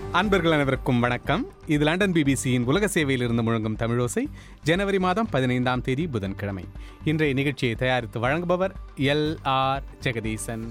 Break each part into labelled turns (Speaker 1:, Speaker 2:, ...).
Speaker 1: அன்பர்கள் அனைவருக்கும் வணக்கம் இது லண்டன் பிபிசியின் உலக சேவையில் இருந்து முழங்கும் தமிழோசை ஜனவரி மாதம் பதினைந்தாம் தேதி புதன்கிழமை இன்றைய நிகழ்ச்சியை தயாரித்து வழங்குபவர் எல் ஆர் ஜெகதீசன்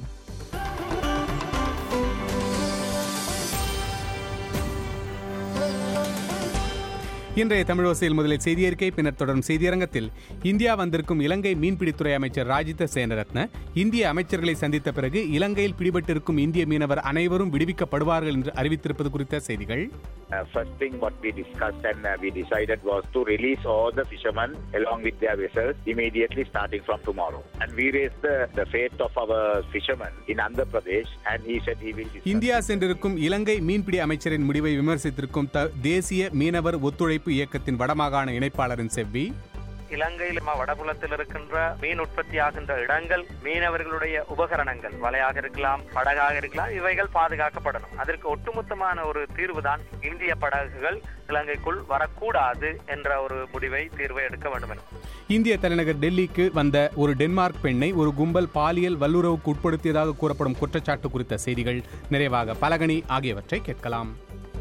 Speaker 1: இன்றைய தமிழோசையில் முதலில் செய்தியறிக்கை பின்னர் தொடரும் செய்தியரங்கத்தில் இந்தியா வந்திருக்கும் இலங்கை மீன்பிடித்துறை அமைச்சர் ராஜித சேனரத்ன இந்திய அமைச்சர்களை சந்தித்த பிறகு இலங்கையில் பிடிபட்டிருக்கும் இந்திய மீனவர் அனைவரும் விடுவிக்கப்படுவார்கள் என்று அறிவித்திருப்பது குறித்த செய்திகள்
Speaker 2: Uh, first thing what we discussed and uh, we decided was to release all the fishermen along with their vessels immediately starting from tomorrow. And we raised the, the fate of our fishermen in Andhra Pradesh and he said he will discuss.
Speaker 1: India சென்றிருக்கும் இலங்கை மீன்பிடி அமைச்சரின் முடிவை விமர்சித்திருக்கும் த- தேசிய மீனவர் ஒத்துழைப்பு இயக்கத்தின் வடமாகாண இணைப்பாளரின் செவ்வி
Speaker 3: இலங்கையில் ம- வடபுலத்தில் இருக்கின்ற மீன் உற்பத்தி ஆகின்ற இடங்கள் மீனவர்களுடைய உபகரணங்கள் வலையாக இருக்கலாம் படகாக இருக்கலாம் இவைகள் பாதுகாக்கப்படணும் அதற்கு ஒட்டுமொத்தமான ஒரு தீர்வுதான் இந்திய படகுகள் இலங்கைக்குள் வரக்கூடாது என்ற ஒரு முடிவை தீர்வை எடுக்க வேண்டும் என
Speaker 1: இந்திய தலைநகர் டெல்லிக்கு வந்த ஒரு டென்மார்க் பெண்ணை ஒரு கும்பல் பாலியல் வல்லுறவுக்கு உட்படுத்தியதாக கூறப்படும் குற்றச்சாட்டு குறித்த செய்திகள் நிறைவாக பலகணி ஆகியவற்றை கேட்கலாம்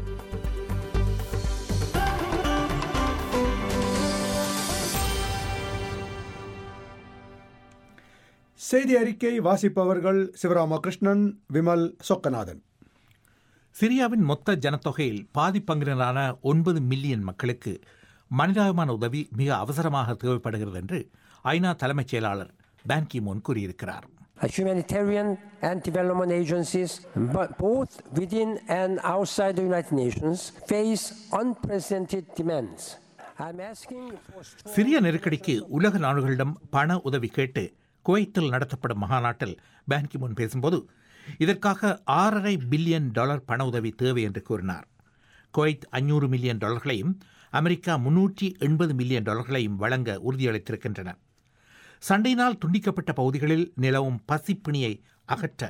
Speaker 4: செய்தி அறிக்கை வாசிப்பவர்கள் சிவராமகிருஷ்ணன் விமல் சொக்கநாதன்
Speaker 5: சிரியாவின் மொத்த ஜனத்தொகையில் பாதி பங்கினரான ஒன்பது மில்லியன் மக்களுக்கு மனிதாபிமான உதவி மிக அவசரமாக தேவைப்படுகிறது என்று ஐநா தலைமைச் செயலாளர் பான் கி மூன் கூறியிருக்கிறார்
Speaker 6: Uh, humanitarian and development agencies, but both within and outside the United Nations, face unprecedented demands. I'm asking for strong
Speaker 5: சிரிய நெருக்கடிக்கு உலக நாடுகளிடம் பண உதவி கேட்டு குவைத்தில் நடத்தப்படும் மகாநாட்டில் பான் கி மூன் பேசும்போது இதற்காக ஆறரை பில்லியன் டாலர் பண உதவி தேவை என்று கூறினார் குவைத் அஞ்சூறு மில்லியன் டாலர்களையும் அமெரிக்கா முன்னூற்றி எண்பது மில்லியன் டாலர்களையும் வழங்க உறுதியளித்திருக்கின்றன சண்டையினால் துண்டிக்கப்பட்ட பகுதிகளில் நிலவும் பசிப்பிணியை அகற்ற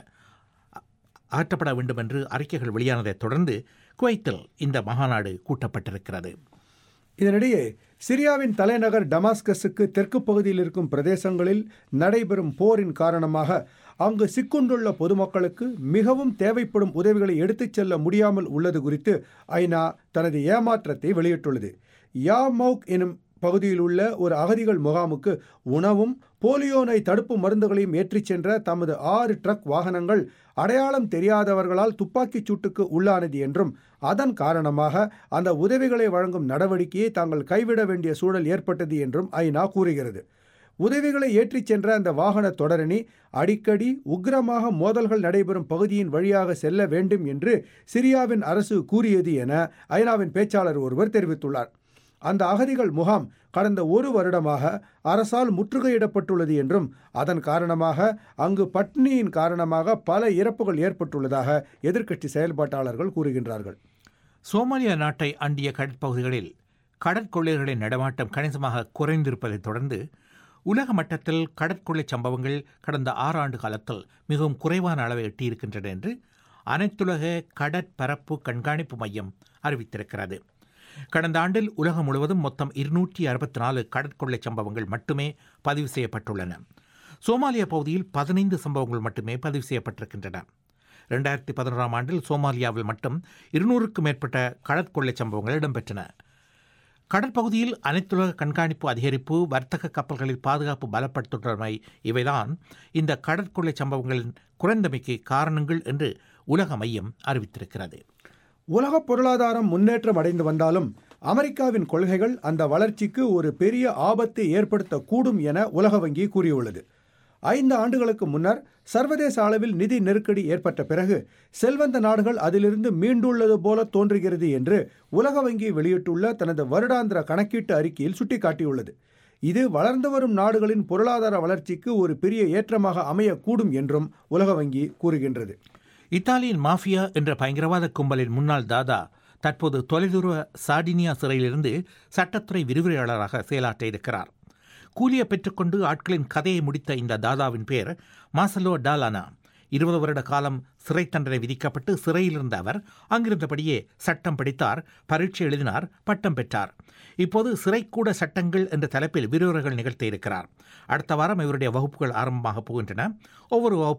Speaker 5: அகற்றப்பட வேண்டும் என்று அறிக்கைகள் வெளியானதைத் தொடர்ந்து குவைத்தில் இந்த மகாநாடு கூட்டப்பட்டிருக்கிறது
Speaker 4: இதனிடையே சிரியாவின் தலைநகர் டமாஸ்கஸுக்கு தெற்கு பகுதியில் இருக்கும் பிரதேசங்களில் நடைபெறும் போரின் காரணமாக அங்கு சிக்குண்டுள்ள பொதுமக்களுக்கு மிகவும் தேவைப்படும் உதவிகளை எடுத்துச் செல்ல முடியாமல் உள்ளது குறித்து ஐநா தனது ஏமாற்றத்தை வெளியிட்டுள்ளது யாமௌக் எனும் பகுதியில் உள்ள ஒரு அகதிகள் முகாமுக்கு உணவும் போலியோ நோய் தடுப்பு மருந்துகளையும் ஏற்றிச் சென்ற தமது ஆறு ட்ரக் வாகனங்கள் அடையாளம் தெரியாதவர்களால் துப்பாக்கிச் சூட்டுக்கு உள்ளானது என்றும் அதன் காரணமாக அந்த உதவிகளை வழங்கும் நடவடிக்கையை தாங்கள் கைவிட வேண்டிய சூழல் ஏற்பட்டது என்றும் ஐநா கூறுகிறது உதவிகளை ஏற்றிச் சென்ற அந்த வாகன தொடரணி அடிக்கடி உக்கிரமாக மோதல்கள் நடைபெறும் பகுதியின் வழியாக செல்ல வேண்டும் என்று சிரியாவின் அரசு கூறியது என ஐநாவின் பேச்சாளர் ஒருவர் தெரிவித்துள்ளார் அந்த அகதிகள் முகாம் கடந்த ஒரு வருடமாக அரசால் முற்றுகையிடப்பட்டுள்ளது என்றும் அதன் காரணமாக அங்கு பட்டினியின் காரணமாக பல இறப்புகள் ஏற்பட்டுள்ளதாக எதிர்க்கட்சி செயல்பாட்டாளர்கள் கூறுகின்றார்கள்
Speaker 5: சோமாலியா நாட்டை அண்டிய கடற்பகுதிகளில் கடற்கொள்ளையர்களின் நடமாட்டம் கணிசமாக குறைந்திருப்பதைத் தொடர்ந்து உலக மட்டத்தில் கடற்கொள்ளை சம்பவங்கள் கடந்த ஆறாண்டு காலத்தில் மிகவும் குறைவான அளவை எட்டியிருக்கின்றன என்று அனைத்துலக கடற்பரப்பு கண்காணிப்பு மையம் அறிவித்திருக்கிறது கடந்த ஆண்டில் உலகம் முழுவதும் மொத்தம் இருநூற்றி அறுபத்தி நாலு கடற்கொள்ளை சம்பவங்கள் மட்டுமே பதிவு செய்யப்பட்டுள்ளன சோமாலியா பகுதியில் பதினைந்து சம்பவங்கள் மட்டுமே பதிவு செய்யப்பட்டிருக்கின்றன ரெண்டாயிரத்தி பதினோராம் ஆண்டில் சோமாலியாவில் மட்டும் இருநூறுக்கும் மேற்பட்ட கடற்கொள்ளை சம்பவங்கள் இடம்பெற்றன கடற்பகுதியில் அனைத்துலக கண்காணிப்பு அதிகரிப்பு வர்த்தக கப்பல்களில் பாதுகாப்பு பலப்படுத்துள்ளமை இவைதான் இந்த கடற்கொள்ளை சம்பவங்களின் குறைந்தமைக்கு காரணங்கள் என்று உலக மையம் அறிவித்திருக்கிறது
Speaker 4: உலக பொருளாதாரம் முன்னேற்றம் அடைந்து வந்தாலும் அமெரிக்காவின் கொள்கைகள் அந்த வளர்ச்சிக்கு ஒரு பெரிய ஆபத்தை ஏற்படுத்தக்கூடும் என உலக வங்கி கூறியுள்ளது ஐந்து ஆண்டுகளுக்கு முன்னர் சர்வதேச அளவில் நிதி நெருக்கடி ஏற்பட்ட பிறகு செல்வந்த நாடுகள் அதிலிருந்து மீண்டுள்ளது போல தோன்றுகிறது என்று உலக வங்கி வெளியிட்டுள்ள தனது வருடாந்திர கணக்கீட்டு அறிக்கையில் சுட்டிக்காட்டியுள்ளது இது வளர்ந்து வரும் நாடுகளின் பொருளாதார வளர்ச்சிக்கு ஒரு பெரிய ஏற்றமாக அமையக்கூடும் என்றும் உலக வங்கி கூறுகின்றது
Speaker 5: இத்தாலியின் மாஃபியா என்ற பயங்கரவாத கும்பலின் முன்னாள் தாதா தற்போது தொலைதூர சார்டினியா சிறையிலிருந்து சட்டத்துறை விரிவுரையாளராக செயலாற்ற இருக்கிறார் கூலியை பெற்றுக்கொண்டு ஆட்களின் கதையை முடித்த இந்த தாதாவின் பெயர் மாசலோ டாலானா இருபது வருட காலம் சிறை தண்டனை விதிக்கப்பட்டு சிறையில் இருந்த அவர் அங்கிருந்தபடியே சட்டம் படித்தார் பரீட்சை எழுதினார் பட்டம் பெற்றார் இப்போது சிறைக்கூட சட்டங்கள் என்ற தலைப்பில் விரிவுரைகள் நிகழ்த்த இருக்கிறார் அடுத்த வாரம் இவருடைய வகுப்புகள் ஆரம்பமாக போகின்றன ஒவ்வொரு வகுப்பிலும்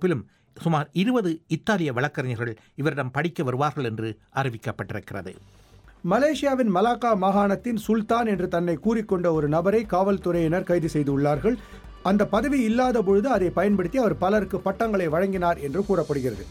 Speaker 5: சுமார் இருபது இத்தாலிய வழக்கறிஞர்கள் இவரிடம் படிக்க வருவார்கள் என்று அறிவிக்கப்பட்டிருக்கிறது
Speaker 4: மலேசியாவின் மலாக்கா மாகாணத்தின் சுல்தான் என்று தன்னை கூறிக்கொண்ட ஒரு நபரை காவல்துறையினர் கைது செய்துள்ளார்கள் அந்த பதவி இல்லாத பொழுது அதை பயன்படுத்தி அவர் பலருக்கு பட்டங்களை வழங்கினார் என்று கூறப்படுகிறது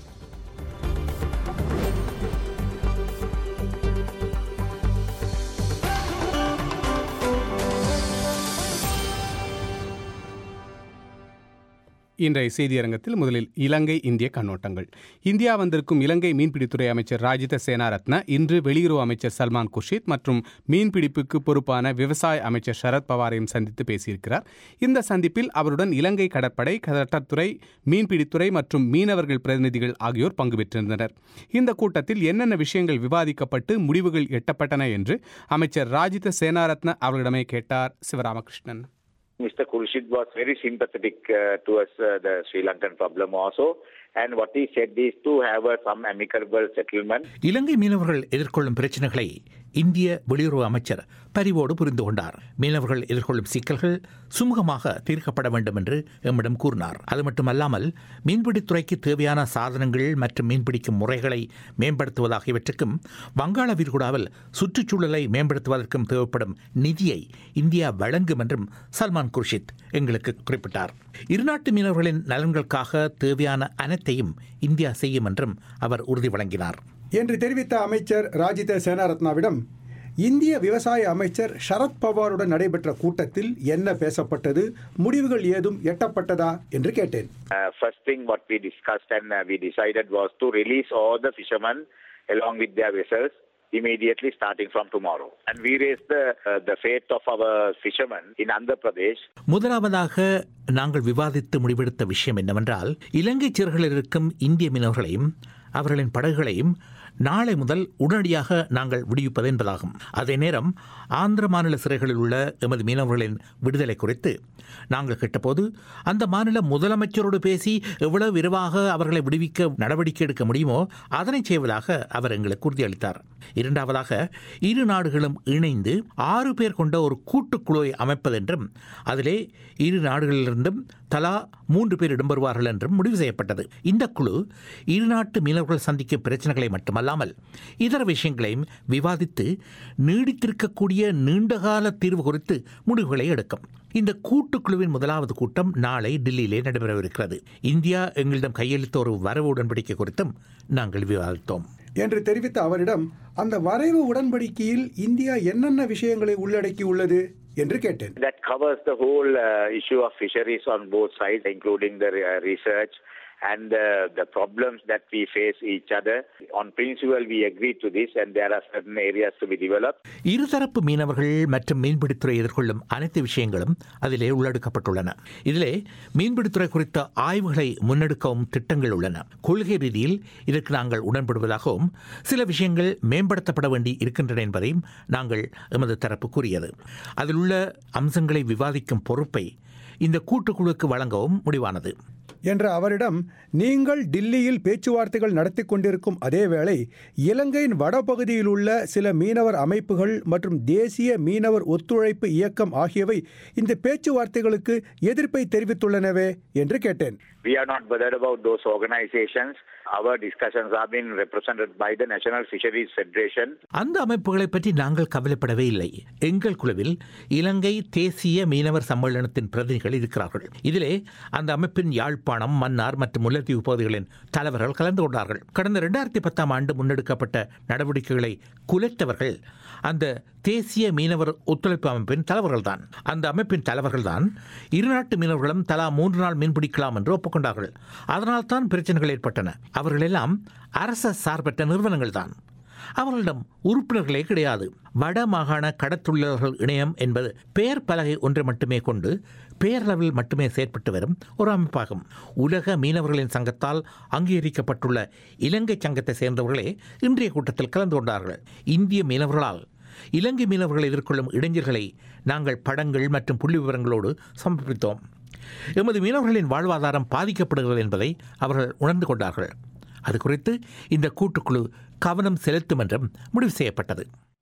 Speaker 1: இன்றைய செய்தியரங்கத்தில் முதலில் இலங்கை இந்திய கண்ணோட்டங்கள் இந்தியா வந்திருக்கும் இலங்கை மீன்பிடித்துறை அமைச்சர் ராஜித சேனாரத்ன இன்று வெளியுறவு அமைச்சர் சல்மான் குர்ஷித் மற்றும் மீன்பிடிப்புக்கு பொறுப்பான விவசாய அமைச்சர் சரத் பவாரையும் சந்தித்து பேசியிருக்கிறார் இந்த சந்திப்பில் அவருடன் இலங்கை கடற்படை சட்டத்துறை மீன்பிடித்துறை மற்றும் மீனவர்கள் பிரதிநிதிகள் ஆகியோர் பங்கு பெற்றிருந்தனர் இந்த கூட்டத்தில் என்னென்ன விஷயங்கள் விவாதிக்கப்பட்டு முடிவுகள் எட்டப்பட்டன என்று அமைச்சர் ராஜித சேனாரத்ன அவர்களிடமே கேட்டார் Sivaramakrishnan
Speaker 2: Mr. Khurshid was very sympathetic uh, towards uh, the Sri Lankan problem also. And what he said is to have uh, some amicable settlement.
Speaker 5: இலங்கை மீனவர்கள் எதிர்கொள்ளும் பிரச்சனைகளை இந்திய வெளியுறவு அமைச்சர் பரிவோடு புரிந்து கொண்டார் மீனவர்கள் எதிர்கொள்ளும் சிக்கல்கள் சுமூகமாக தீர்க்கப்பட வேண்டும் என்று எம்மிடம் கூறினார் அது மட்டுமல்லாமல் மீன்பிடித்துறைக்கு தேவையான சாதனங்கள் மற்றும் மீன்பிடிக்கும் முறைகளை மேம்படுத்துவது ஆகியவற்றுக்கும் வங்காள விரிகுடாவில் சுற்றுச்சூழலை மேம்படுத்துவதற்கும் தேவைப்படும் நிதியை இந்தியா வழங்கும் என்றும் சல்மான் குர்ஷித் எங்களுக்கு குறிப்பிட்டார் இருநாட்டு மீனவர்களின் நலன்களுக்காக தேவையான அனைத்தையும் இந்தியா செய்யும் என்றும் அவர் உறுதி வழங்கினார்
Speaker 4: என்று தெரிவித்த அமைச்சர் ராஜித சேனாரத்னாவிடம் இந்திய விவசாய அமைச்சர் சரத் பவாருடன் நடைபெற்ற கூட்டத்தில் என்ன பேசப்பட்டது முடிவுகள் ஏதும் எட்டப்பட்டதா என்று கேட்டேன்
Speaker 2: Uh, first thing what we discussed and uh, we decided was to release all the fishermen along with their vessels immediately starting from tomorrow. And we raised the, uh, the fate of our fishermen in Andhra Pradesh
Speaker 5: முதலாவதாக நாங்கள் விவாதித்து முடிவெடுத்த விஷயம் என்னவென்றால் இலங்கை சிறுகளில் இருக்கும் இந்திய மீனவர்களையும் அவர்களின் படகுகளையும் நாளை முதல் உடனடியாக நாங்கள் விடுவிப்பது என்பதாகும் அதே நேரம் ஆந்திர மாநில சிறைகளில் உள்ள எமது மீனவர்களின் விடுதலை குறித்து நாங்கள் கேட்டபோது அந்த மாநில முதலமைச்சரோடு பேசி எவ்வளவு விரைவாக அவர்களை விடுவிக்க நடவடிக்கை எடுக்க முடியுமோ அதனை செய்வதாக அவர் எங்களுக்கு உறுதியளித்தார் இரண்டாவதாக இரு நாடுகளும் இணைந்து ஆறு பேர் கொண்ட ஒரு கூட்டுக்குழுவை அமைப்பதென்றும் அதிலே இரு நாடுகளிலிருந்தும் தலா மூன்று பேர் இடம்பெறுவார்கள் என்றும் முடிவு செய்யப்பட்டது இந்த குழு இரு நாட்டு மீனவர்கள் சந்திக்கும் பிரச்சனைகளை மட்டுமல்லாமல் இதர விஷயங்களையும் விவாதித்து நீடித்திருக்கக்கூடிய நீண்டகால தீர்வு குறித்து முடிவுகளை எடுக்கும் இந்த கூட்டுக்குழுவின் முதலாவது கூட்டம் நாளை டில்லியிலே நடைபெறவிருக்கிறது இந்தியா எங்களிடம் கையளித்த ஒரு வரவு உடன்படிக்கை குறித்தும் நாங்கள் விவாதித்தோம்
Speaker 4: என்று தெரிவித்த அவரிடம் அந்த வரைவு உடன்படிக்கையில் இந்தியா என்னென்ன விஷயங்களை உள்ளடக்கியுள்ளது என்று கேட்டேன்
Speaker 2: that covers the whole uh, issue of fisheries on both sides, including the uh, research and uh, the problems that we face each other. On principle, we agreed to this, and there are certain areas to be developed.
Speaker 5: இருதரப்பு மீனவர்கள் மற்றும் மீன்பிடித்துறை எதிர்கொள்ளும் அனைத்து விஷயங்களும் அதிலே உள்ளடக்கப்பட்டுள்ளன இதிலே மீன்பிடித்துறை குறித்த ஆய்வுகளை முன்னெடுக்கவும் திட்டங்கள் உள்ளன கொள்கை ரீதியில் இதற்கு நாங்கள் உடன்படுவதாகவும் சில விஷயங்கள் மேம்படுத்தப்பட வேண்டி இருக்கின்றன என்பதையும் நாங்கள் எமது தரப்பு கூறியது அதில் உள்ள அம்சங்களை விவாதிக்கும் பொறுப்பை இந்த கூட்டுக்குழுக்கு வழங்கவும் முடிவானது
Speaker 4: என்ற அவரிடம் நீங்கள் டில்லியில் பேச்சுவார்த்தைகள் நடத்தி கொண்டிருக்கும் அதேவேளை இலங்கையின் வடபகுதியில் உள்ள சில மீனவர் அமைப்புகள் மற்றும் தேசிய மீனவர் ஒத்துழைப்பு இயக்கம் ஆகியவை இந்த பேச்சுவார்த்தைகளுக்கு எதிர்ப்பை தெரிவித்துள்ளனவே என்று கேட்டேன்
Speaker 2: We are not bothered about those organizations. Our discussions have been represented by the National Fisheries Federation.
Speaker 5: அந்த அமைப்புகளை பற்றி நாங்கள் கவலைப்படவே இல்லை எங்கள் குழுவில் இலங்கை தேசிய மீனவர் சம்மேளனத்தின் பிரதிநிதிகள் இருக்கிறார்கள் இதிலே அந்த அமைப்பின் யாழ்ப்பாணம் மன்னார் மற்றும் முல்லைத்தீவு பகுதிகளின் தலைவர்கள் கலந்து கொண்டார்கள் கடந்த இரண்டாயிரத்தி பத்தாம் ஆண்டு முன்னெடுக்கப்பட்ட நடவடிக்கைகளை குலைத்தவர்கள் அந்த தேசிய மீனவர் ஒத்துழைப்பு அமைப்பின் தலைவர்கள்தான் அந்த அமைப்பின் தலைவர்கள்தான் இருநாட்டு மீனவர்களும் தலா மூன்று நாள் மீன்பிடிக்கலாம் என்று ஒப்புக்கொண்டார்கள் அதனால் தான் பிரச்சனைகள் ஏற்பட்டன அவர்களெல்லாம் அரச சார்பற்ற நிறுவனங்கள் தான் அவர்களிடம் உறுப்பினர்களே கிடையாது வட மாகாண கடத்தொழிலாளர்கள் இணையம் என்பது பெயர் பலகை ஒன்றை மட்டுமே கொண்டு பெயரளவில் மட்டுமே செயற்பட்டு வரும் ஒரு அமைப்பாகும் உலக மீனவர்களின் சங்கத்தால் அங்கீகரிக்கப்பட்டுள்ள இலங்கை சங்கத்தை சேர்ந்தவர்களே இன்றைய கூட்டத்தில் கலந்து கொண்டார்கள் இந்திய மீனவர்களால் இலங்கை மீனவர்கள் எதிர்கொள்ளும் இடைஞ்சல்களை நாங்கள் படங்கள் மற்றும் புள்ளி விவரங்களோடு சமர்ப்பித்தோம் எமது மீனவர்களின் வாழ்வாதாரம் பாதிக்கப்படுகிறது என்பதை அவர்கள் உணர்ந்து கொண்டார்கள் அது குறித்து இந்த கூட்டுக்குழு கவனம் செலுத்தும் என்றும் முடிவு செய்யப்பட்டது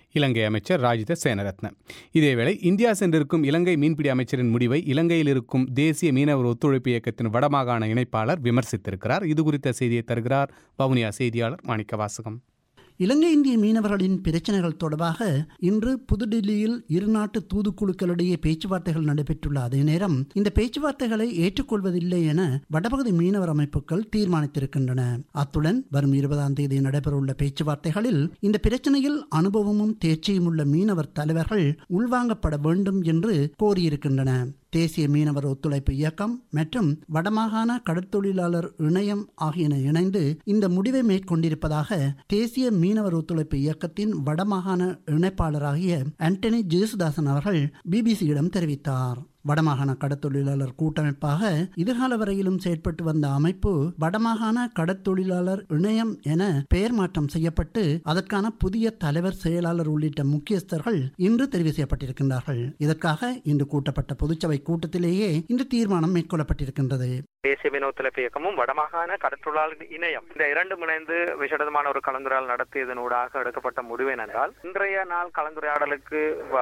Speaker 1: இலங்கை அமைச்சர் ராஜித சேனரத்ன இதேவேளை இந்தியா சென்றிருக்கும் இலங்கை மீன்பிடி அமைச்சரின் முடிவை இலங்கையில் இருக்கும் தேசிய மீனவர் ஒத்துழைப்பு இயக்கத்தின் வடமாகாண இணைப்பாளர் விமர்சித்திருக்கிறார் இது குறித்த செய்தியை தருகிறார் வவுனியா செய்தியாளர் மாணிக்க வாசகம்
Speaker 7: இலங்கை இந்திய மீனவர்களின் பிரச்சனைகள் தொடர்பாக இன்று புதுடில்லியில் இருநாட்டு தூதுக்குழுக்களிடையே பேச்சுவார்த்தைகள் நடைபெற்றுள்ள அதே நேரம் இந்த பேச்சுவார்த்தைகளை ஏற்றுக்கொள்வதில்லை என வடபகுதி மீனவர் அமைப்புகள் தீர்மானித்திருக்கின்றன அத்துடன் வரும் இருபதாம் தேதி நடைபெறவுள்ள பேச்சுவார்த்தைகளில் இந்த பிரச்சனையில் அனுபவமும் தேர்ச்சியும் உள்ள மீனவர் தலைவர்கள் உள்வாங்கப்பட வேண்டும் என்று கோரியிருக்கின்றன தேசிய மீனவர் ஒத்துழைப்பு இயக்கம் மற்றும் வடமாகாண கடற்தொழிலாளர் இணையம் ஆகியன இணைந்து இந்த முடிவை மேற்கொண்டிருப்பதாக தேசிய மீனவர் ஒத்துழைப்பு இயக்கத்தின் வடமாகாண இணைப்பாளராகிய ஆண்டனி ஜேசுதாசன் அவர்கள் பிபிசியிடம் தெரிவித்தார் வடமாகாண கடற்தொழிலாளர் கூட்டமைப்பாக இதுகால வரையிலும் செயற்பட்டு வந்த அமைப்பு வடமாகாண கடற்தொழிலாளர் இணையம் என பெயர் மாற்றம் செய்யப்பட்டு அதற்கான புதிய தலைவர் செயலாளர் உள்ளிட்ட முக்கியஸ்தர்கள் இன்று தெரிவு செய்யப்பட்டிருக்கின்றார்கள் இதற்காக இன்று கூட்டப்பட்ட பொதுச்சபை கூட்டத்திலேயே இந்த தீர்மானம் மேற்கொள்ளப்பட்டிருக்கின்றது
Speaker 3: தேசிய மீன ஒத்துழைப்பு இயக்கமும் வடமாகாண கடற்றொழிலாளர் இணையம் இந்த இரண்டும் இணைந்து விசேடமான ஒரு கலந்துரையாடல் நடத்தியதனூடாக எடுக்கப்பட்ட முடிவு என்னென்றால் இன்றைய நாள் கலந்துரையாடலுக்கு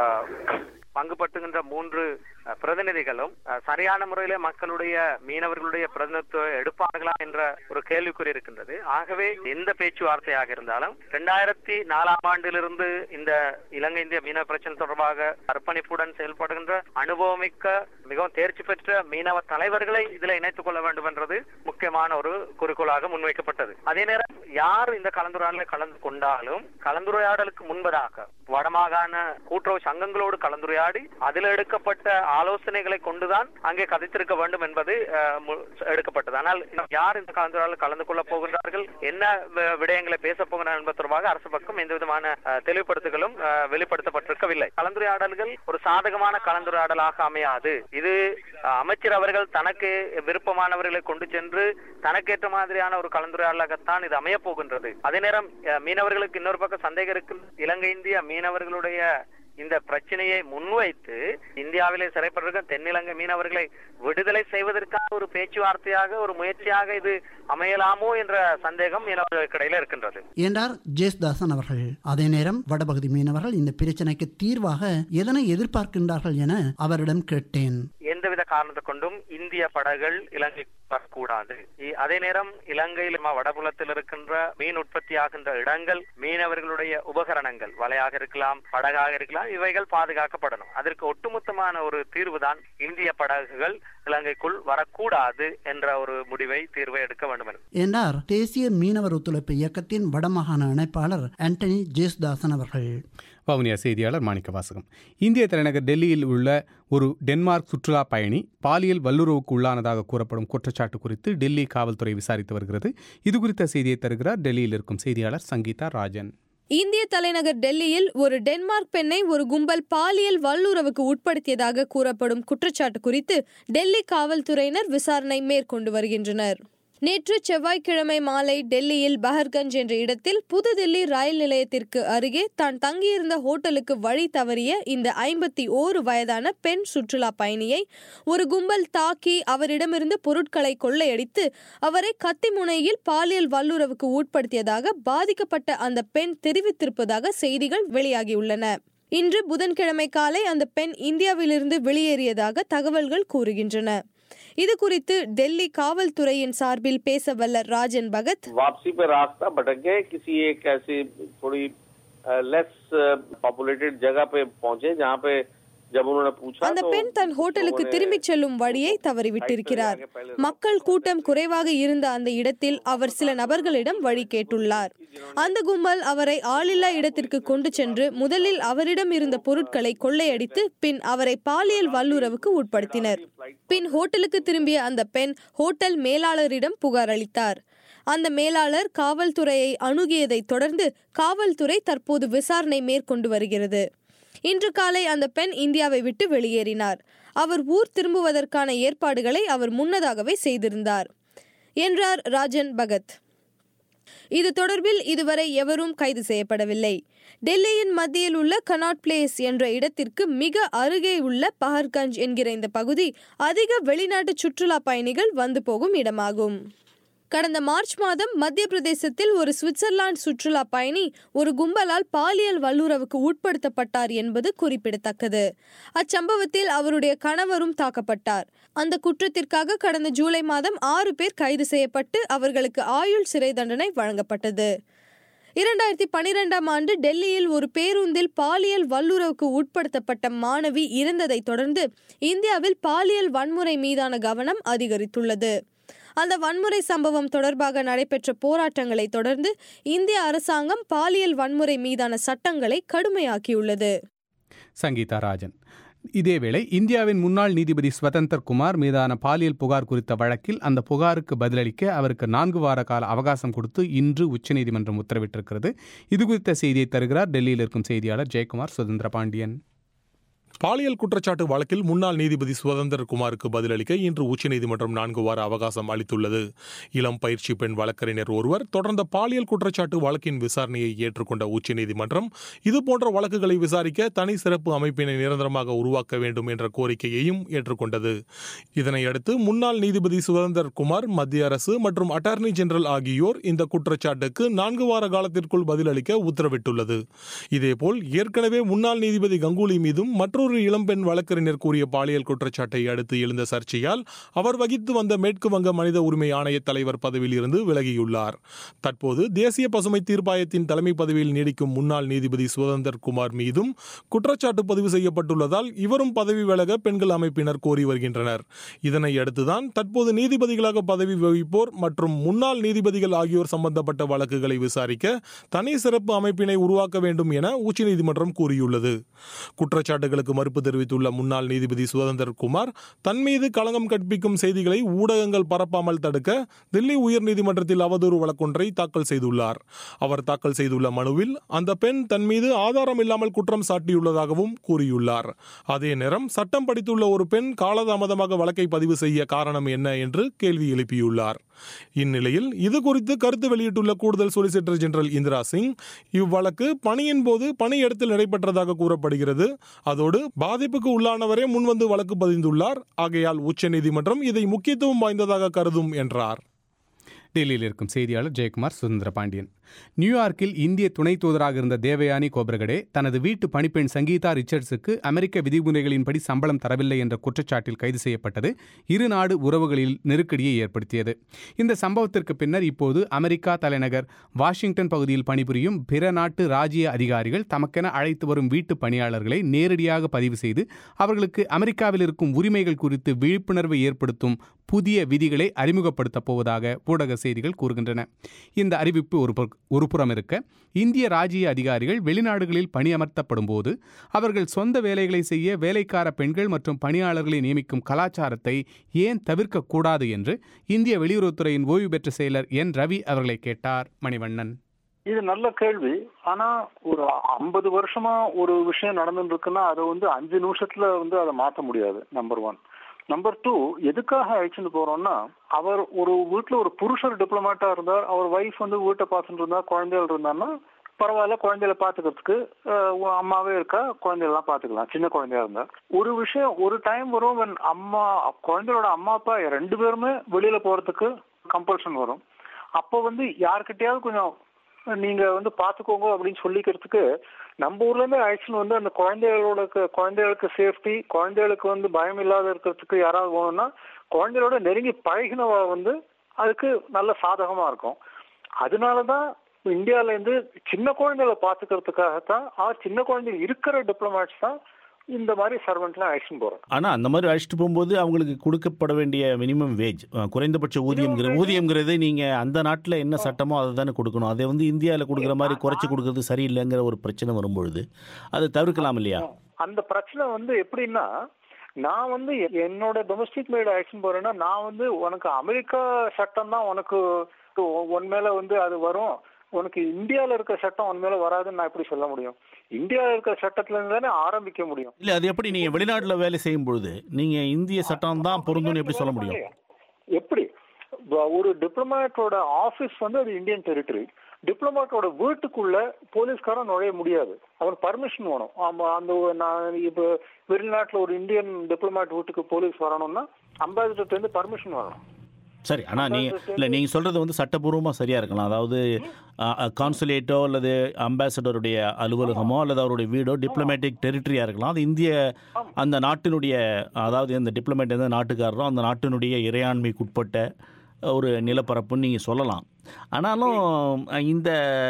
Speaker 3: பங்குபட்டுகின்ற மூன்று பிரதிநிதிகளும் சரியான முறையில மக்களுடைய மீனவர்களுடைய பிரதிநிதித்துவம் எடுப்பார்களா என்ற ஒரு கேள்விக்குறி இருக்கின்றது ஆகவே எந்த பேச்சுவார்த்தையாக இருந்தாலும் இரண்டாயிரத்தி நாலாம் ஆண்டிலிருந்து இந்த இலங்கை இந்திய மீனவ பிரச்சனை தொடர்பாக அர்ப்பணிப்புடன் செயல்படுகின்ற அனுபவமிக்க மிகவும் தேர்ச்சி பெற்ற மீனவ தலைவர்களை இதுல இணைத்துக் கொள்ள வேண்டும் என்றது முக்கியமான ஒரு குறிக்கோளாக முன்வைக்கப்பட்டது அதே நேரம் யார் இந்த கலந்துரையாடலில் கலந்து கொண்டாலும் கலந்துரையாடலுக்கு முன்பதாக வடமாகாண கூட்டுறவு சங்கங்களோடு கலந்துரையாடி அதில் எடுக்கப்பட்ட ஆலோசனைகளை கொண்டுதான் அங்கே கதைத்திருக்க வேண்டும் என்பது எடுக்கப்பட்டது ஆனால் யார் இந்த கலந்துரையாடலில் கலந்து கொள்ள போகின்றார்கள் என்ன விடயங்களை பேச போகிறார் என்பது தொடர்பாக அரசு பக்கம் எந்த விதமான தெளிவுபடுத்துகளும் வெளிப்படுத்தப்பட்டிருக்கவில்லை கலந்துரையாடல்கள் ஒரு சாதகமான கலந்துரையாடலாக அமையாது இது அமைச்சர் அவர்கள் தனக்கு விருப்பமானவர்களை கொண்டு சென்று தனக்கேற்ற மாதிரியான ஒரு கலந்துரையாடலாகத்தான் இது அமைய போகின்றது அதே நேரம் மீனவர்களுக்கு இன்னொரு பக்கம் சந்தேகம் இருக்கு இலங்கை இந்திய மீனவர்களுடைய இந்த பிரச்சனையை முன்வைத்து இந்தியாவிலே சிறைப்பட்டிருக்க தென்னிலங்கை மீனவர்களை விடுதலை செய்வதற்கான ஒரு பேச்சுவார்த்தையாக ஒரு முயற்சியாக இது அமையலாமோ என்ற சந்தேகம் மீனவர்களுக்கு இடையில இருக்கின்றது
Speaker 7: என்றார் ஜேஸ்தாசன் அவர்கள் அதே நேரம் வடபகுதி மீனவர்கள் இந்த பிரச்சனைக்கு தீர்வாக எதனை எதிர்பார்க்கின்றார்கள் என அவரிடம் கேட்டேன்
Speaker 3: எந்தவித காரணத்தை கொண்டும் இந்திய படகுகள் இலங்கைக்கு வரக்கூடாது அதே நேரம் இலங்கையில் வடபுலத்தில் இருக்கின்ற மீன் உற்பத்தி ஆகின்ற இடங்கள் மீனவர்களுடைய உபகரணங்கள் வலையாக இருக்கலாம் படகாக இருக்கலாம் இவைகள் பாதுகாக்கப்படணும் அதற்கு ஒட்டுமொத்தமான ஒரு தீர்வு தான் இந்திய படகுகள் இலங்கைக்குள் வரக்கூடாது என்ற ஒரு முடிவை தீர்வை எடுக்க வேண்டும்
Speaker 7: என்றார் தேசிய மீனவர் ஒத்துழைப்பு இயக்கத்தின் வடமாகாண இணைப்பாளர் ஆண்டனி ஜேஸ்தாசன் அவர்கள்
Speaker 1: வவுனியா செய்தியாளர் மாணிக்க வாசகம் இந்திய தலைநகர் டெல்லியில் உள்ள ஒரு டென்மார்க் சுற்றுலா பயணி பாலியல் வல்லுறவுக்கு உள்ளானதாக கூறப்படும் குற்றச்சாட்டு குறித்து டெல்லி காவல்துறை விசாரித்து வருகிறது இது குறித்த செய்தியை தருகிறார் டெல்லியில் இருக்கும் செய்தியாளர் சங்கீதா ராஜன்
Speaker 8: இந்திய தலைநகர் டெல்லியில் ஒரு டென்மார்க் பெண்ணை ஒரு கும்பல் பாலியல் வல்லுறவுக்கு உட்படுத்தியதாக கூறப்படும் குற்றச்சாட்டு குறித்து டெல்லி காவல்துறையினர் விசாரணை மேற்கொண்டு வருகின்றனர் நேற்று செவ்வாய்க்கிழமை மாலை டெல்லியில் பஹர்கஞ்ச் என்ற இடத்தில் புதுதில்லி ரயில் நிலையத்திற்கு அருகே தான் தங்கியிருந்த ஹோட்டலுக்கு வழி தவறிய இந்த ஐம்பத்தி ஓரு வயதான பெண் சுற்றுலா பயணியை ஒரு கும்பல் தாக்கி அவரிடமிருந்து பொருட்களை கொள்ளையடித்து அவரை கத்தி முனையில் பாலியல் வல்லுறவுக்கு உட்படுத்தியதாக பாதிக்கப்பட்ட அந்த பெண் தெரிவித்திருப்பதாக செய்திகள் வெளியாகியுள்ளன இன்று புதன்கிழமை காலை அந்த பெண் இந்தியாவிலிருந்து வெளியேறியதாக தகவல்கள் கூறுகின்றன இது குறித்து டெல்லி காவல்துறையின் சார்பில் பேச வல்ல ராஜன் பகத்
Speaker 9: वापसी पे रास्ता भटक गए किसी एक ऐसी थोड़ी लेस पॉपुलेटेड जगह पे पहुंचे जहाँ पे जब उन्होंने पूछा
Speaker 8: அந்த
Speaker 9: तो
Speaker 8: பெண் தன் ஹோட்டலுக்கு திரும்பிச் செல்லும் வழியை தவறிவிட்டிருக்கிறார் மக்கள் கூட்டம் குறைவாக இருந்த அந்த இடத்தில் அவர் சில நபர்களிடம் வழி கேட்டுள்ளார் அந்த கும்பல் அவரை ஆளில்லா இடத்திற்கு கொண்டு சென்று முதலில் அவரிடம் இருந்த பொருட்களை கொள்ளையடித்து பின் அவரை பாலியல் வல்லுறவுக்கு உட்படுத்தினர் பின் ஹோட்டலுக்கு திரும்பிய அந்த பெண் ஹோட்டல் மேலாளரிடம் புகார் அளித்தார் அந்த மேலாளர் காவல்துறையை அணுகியதைத் தொடர்ந்து காவல்துறை தற்போது விசாரணை மேற்கொண்டு வருகிறது இன்று காலை அந்த பெண் இந்தியாவை விட்டு வெளியேறினார் அவர் ஊர் திரும்புவதற்கான ஏற்பாடுகளை அவர் முன்னதாகவே செய்திருந்தார் என்றார் ராஜன் பகத் இது தொடர்பில் இதுவரை எவரும் கைது செய்யப்படவில்லை டெல்லியின் மத்தியில் உள்ள கனாட் பிளேஸ் என்ற இடத்திற்கு மிக அருகே உள்ள பஹர்கஞ்ச் என்கிற இந்த பகுதி அதிக வெளிநாட்டு சுற்றுலா பயணிகள் வந்து போகும் இடமாகும் கடந்த மார்ச் மாதம் மத்திய பிரதேசத்தில் ஒரு சுவிட்சர்லாந்து சுற்றுலா பயணி ஒரு கும்பலால் பாலியல் வல்லுறவுக்கு உட்படுத்தப்பட்டார் என்பது குறிப்பிடத்தக்கது அச்சம்பவத்தில் அவருடைய கணவரும் தாக்கப்பட்டார் அந்த குற்றத்திற்காக கடந்த ஜூலை மாதம் ஆறு பேர் கைது செய்யப்பட்டு அவர்களுக்கு ஆயுள் சிறை தண்டனை வழங்கப்பட்டது இரண்டாயிரத்தி பனிரெண்டாம் ஆண்டு டெல்லியில் ஒரு பேருந்தில் பாலியல் வல்லுறவுக்கு உட்படுத்தப்பட்ட மாணவி இறந்ததை தொடர்ந்து இந்தியாவில் பாலியல் வன்முறை மீதான கவனம் அதிகரித்துள்ளது அந்த வன்முறை சம்பவம் தொடர்பாக நடைபெற்ற போராட்டங்களை தொடர்ந்து இந்திய அரசாங்கம் பாலியல் வன்முறை மீதான சட்டங்களை கடுமையாக்கியுள்ளது
Speaker 1: சங்கீதா ராஜன் இதேவேளை இந்தியாவின் முன்னாள் நீதிபதி ஸ்வதந்தர் குமார் மீதான பாலியல் புகார் குறித்த வழக்கில் அந்த புகாருக்கு பதிலளிக்க அவருக்கு நான்கு வார கால அவகாசம் கொடுத்து இன்று உச்சநீதிமன்றம் உத்தரவிட்டிருக்கிறது இது குறித்த செய்தியை தருகிறார் டெல்லியில் இருக்கும் செய்தியாளர் ஜெயக்குமார் சுதந்திர பாண்டியன்
Speaker 10: பாலியல் குற்றச்சாட்டு வழக்கில் முன்னாள் நீதிபதி சுதந்திர குமாருக்கு பதிலளிக்க இன்று உச்சநீதிமன்றம் நான்கு வார அவகாசம் அளித்துள்ளது இளம் பயிற்சி பெண் வழக்கறிஞர் ஒருவர் தொடர்ந்த பாலியல் குற்றச்சாட்டு வழக்கின் விசாரணையை ஏற்றுக்கொண்ட உச்சநீதிமன்றம் இதுபோன்ற வழக்குகளை விசாரிக்க தனி சிறப்பு அமைப்பினை நிரந்தரமாக உருவாக்க வேண்டும் என்ற கோரிக்கையையும் ஏற்றுக்கொண்டது இதனையடுத்து முன்னாள் நீதிபதி சுதந்திர குமார் மத்திய அரசு மற்றும் அட்டார்னி ஜெனரல் ஆகியோர் இந்த குற்றச்சாட்டுக்கு நான்கு வார காலத்திற்குள் பதிலளிக்க உத்தரவிட்டுள்ளது இதேபோல் ஏற்கனவே முன்னாள் நீதிபதி கங்குலி மீதும் மற்றொரு இளம்பெண் வழக்கறிஞர் கூறிய பாலியல் குற்றச்சாட்டை அடுத்து எழுந்த சர்ச்சையால் அவர் வகித்து வந்த மேற்கு வங்க மனித உரிமை ஆணைய தலைவர் பதவியில் இருந்து விலகியுள்ளார் தற்போது தேசிய பசுமை தீர்ப்பாயத்தின் தலைமை பதவியில் நீடிக்கும் முன்னாள் நீதிபதி சுதந்தர் குமார் மீதும் குற்றச்சாட்டு பதிவு செய்யப்பட்டுள்ளதால் இவரும் பதவி விலக பெண்கள் அமைப்பினர் கோரி வருகின்றனர் இதனை அடுத்துதான் தற்போது நீதிபதிகளாக பதவி வகிப்போர் மற்றும் முன்னாள் நீதிபதிகள் ஆகியோர் சம்பந்தப்பட்ட வழக்குகளை விசாரிக்க தனி சிறப்பு அமைப்பினை உருவாக்க வேண்டும் என உச்சநீதிமன்றம் கூறியுள்ளது குற்றச்சாட்டுகளுக்கு மறுப்பு தெரிவித்துள்ள முன்னாள் நீதிபதி சுதந்திர குமார் தன் மீது களங்கம் கற்பிக்கும் செய்திகளை ஊடகங்கள் பரப்பாமல் தடுக்க தில்லி உயர்நீதிமன்றத்தில் அவதூறு வழக்கொன்றை தாக்கல் செய்துள்ளார் அவர் தாக்கல் செய்துள்ள மனுவில் அந்த பெண் தன் மீது ஆதாரம் இல்லாமல் குற்றம் சாட்டியுள்ளதாகவும் கூறியுள்ளார் அதே நேரம் சட்டம் படித்துள்ள ஒரு பெண் காலதாமதமாக வழக்கை பதிவு செய்ய காரணம் என்ன என்று கேள்வி எழுப்பியுள்ளார் இந்நிலையில் இது குறித்து கருத்து வெளியிட்டுள்ள கூடுதல் சொலிசிட்டர் ஜெனரல் இந்திரா சிங் இவ்வழக்கு பணியின் போது பணியிடத்தில் நடைபெற்றதாக கூறப்படுகிறது அதோடு பாதிப்புக்கு உள்ளானவரே முன்வந்து வழக்கு பதிந்துள்ளார் ஆகையால் உச்சநீதிமன்றம் இதை முக்கியத்துவம் வாய்ந்ததாக கருதும் என்றார்
Speaker 1: டெல்லியில் இருக்கும் செய்தியாளர் ஜெயக்குமார் சுதந்திர பாண்டியன் நியூயார்க்கில் இந்திய துணை தூதராக இருந்த தேவயானி கோபரகடே தனது வீட்டு பணிப்பெண் சங்கீதா ரிச்சர்ட்ஸுக்கு அமெரிக்க விதிமுறைகளின்படி சம்பளம் தரவில்லை என்ற குற்றச்சாட்டில் கைது செய்யப்பட்டது இரு நாடு உறவுகளில் நெருக்கடியை ஏற்படுத்தியது இந்த சம்பவத்திற்கு பின்னர் இப்போது அமெரிக்கா தலைநகர் வாஷிங்டன் பகுதியில் பணிபுரியும் பிற நாட்டு ராஜ்ய அதிகாரிகள் தமக்கென அழைத்து வரும் வீட்டு பணியாளர்களை நேரடியாக பதிவு செய்து அவர்களுக்கு அமெரிக்காவில் இருக்கும் உரிமைகள் குறித்து விழிப்புணர்வை ஏற்படுத்தும் புதிய விதிகளை அறிமுகப்படுத்தப் போவதாக ஊடக செய்திகள் கூறுகின்றன இந்த அறிவிப்பு ஒரு புற- ஒரு புறம் இருக்க இந்திய ராஜ்ய அதிகாரிகள் வெளிநாடுகளில் பணியமர்த்தப்படும் போது அவர்கள் சொந்த வேலைகளை செய்ய வேலைக்கார பெண்கள் மற்றும் பணியாளர்களை நியமிக்கும் கலாச்சாரத்தை ஏன் தவிர்க்கக்கூடாது என்று இந்திய வெளியுறவுத்துறையின் ஓய்வு பெற்ற செயலர் என் ரவி அவர்களை கேட்டார் மணிவண்ணன்
Speaker 11: இது நல்ல கேள்வி ஆனா ஒரு ஐம்பது வருஷமா ஒரு விஷயம் நடந்துட்டு இருக்குன்னா அதை வந்து அஞ்சு நிமிஷத்துல வந்து அதை மாத்த முடியாது நம்பர் ஒன் நம்பர் டூ எதுக்காக அழைச்சிட்டு போறோம்னா அவர் ஒரு வீட்டுல ஒரு புருஷர் டிப்ளமேட்டா இருந்தார் அவர் ஒய்ஃப் வந்து வீட்டை பார்த்துட்டு இருந்தா குழந்தைகள் இருந்தாருன்னா பரவாயில்ல குழந்தைகளை பாத்துக்கிறதுக்கு அஹ், உ- அம்மாவே இருக்கா குழந்தைகள்லாம் பாத்துக்கலாம் சின்ன குழந்தையா இருந்தா ஒரு விஷயம் ஒரு டைம் வரும் when அம்மா குழந்தையோட அம்மா அப்பா ரெண்டு பேருமே வெளியில போறதுக்கு கம்பல்ஷன் வரும் அப்போ வந்து யார்கிட்டயாவது கொஞ்சம் நீங்க வந்து பாத்துக்கோங்க அப்படின்னு சொல்லிக்கிறதுக்கு நம்ம ஊர்ல இருந்து அழைச்சின்னு வந்து அந்த குழந்தைகளோட குழந்தைகளுக்கு சேஃப்டி குழந்தைகளுக்கு வந்து பயம் இல்லாத இருக்கிறதுக்கு யாராவது போகணும்னா குழந்தைகளோட நெருங்கி பழகினவ வந்து அதுக்கு நல்ல சாதகமா இருக்கும் அதனாலதான் இந்தியால இருந்து சின்ன குழந்தைகளை பாத்துக்கிறதுக்காகத்தான் ஆர் சின்ன குழந்தைங்க இருக்கிற டிப்ளமேட்ஸ் தான் இந்த மாதிரி சர்வெண்ட்லாம் அழைச்சின்னு போறோம்
Speaker 12: ஆனால் அந்த மாதிரி அழைச்சிட்டு போகும்போது அவங்களுக்கு கொடுக்கப்பட வேண்டிய மினிமம் வேஜ் குறைந்தபட்ச ஊதியம்ங்கிற ஊதியம்ங்கிறது நீங்கள் அந்த நாட்டில் என்ன சட்டமோ அதை தானே கொடுக்கணும் அதை வந்து இந்தியாவில் கொடுக்குற மாதிரி குறைச்சி கொடுக்கறது சரியில்லைங்கிற ஒரு பிரச்சனை வரும்பொழுது அதை தவிர்க்கலாம் இல்லையா
Speaker 11: அந்த பிரச்சனை வந்து எப்படின்னா நான் வந்து எ- என்னோட டொமஸ்டிக் மேட் ஆக்ஷன் போறேன்னா நான் வந்து உனக்கு அமெரிக்கா சட்டம் தான் உனக்கு உ- உன் மேல வந்து அது வரும் உனக்கு இந்தியால இருக்க சட்டம் உன் மேல வராதுன்னு நான் எப்படி சொல்ல முடியும் இந்தியால இருக்க சட்டத்துல இருந்து தானே ஆரம்பிக்க முடியும்
Speaker 12: இல்லை அது எப்படி நீங்கள் வெளிநாட்டில் வேலை செய்யும் பொழுது நீங்கள் இந்திய சட்டம் தான் பொருந்தும்னு எப்படி சொல்ல முடியும்
Speaker 11: எப்படி வ- ஒரு டிப்ளமேட்டோட ஆபீஸ் வந்து அது இந்தியன் டெரிட்டரி டிப்ளமேட்டோட வீட்டுக்குள்ள போலீஸ்காரன் நுழைய முடியாது அவன் பர்மிஷன் வேணும் ஆமா அந்த ஒரு- நான் இப்போ வெளிநாட்டுல ஒரு இந்தியன் டிப்ளமேட் வீட்டுக்கு போலீஸ் வரணும்னா அம்பாசிடர்ல இருந்து பர்மிஷன் வரணும்
Speaker 12: சரி ஆனால் நீங்கள் இல்லை நீங்கள் சொல்கிறது வந்து சட்டப்பூர்வமாக சரியாக இருக்கலாம் அதாவது கான்சுலேட்டோ அல்லது அம்பாசடருடைய அலுவலகமோ அல்லது அவருடைய வீடோ டிப்ளமேட்டிக் டெரிட்டரியாக இருக்கலாம் அது இந்திய அந்த நாட்டினுடைய அதாவது அந்த டிப்ளமேட் எந்த நாட்டுக்காரரோ அந்த நாட்டினுடைய இறையாண்மைக்குட்பட்ட ஒரு நிலப்பரப்புன்னு நீங்கள் சொல்லலாம் ஆனாலும் இந்த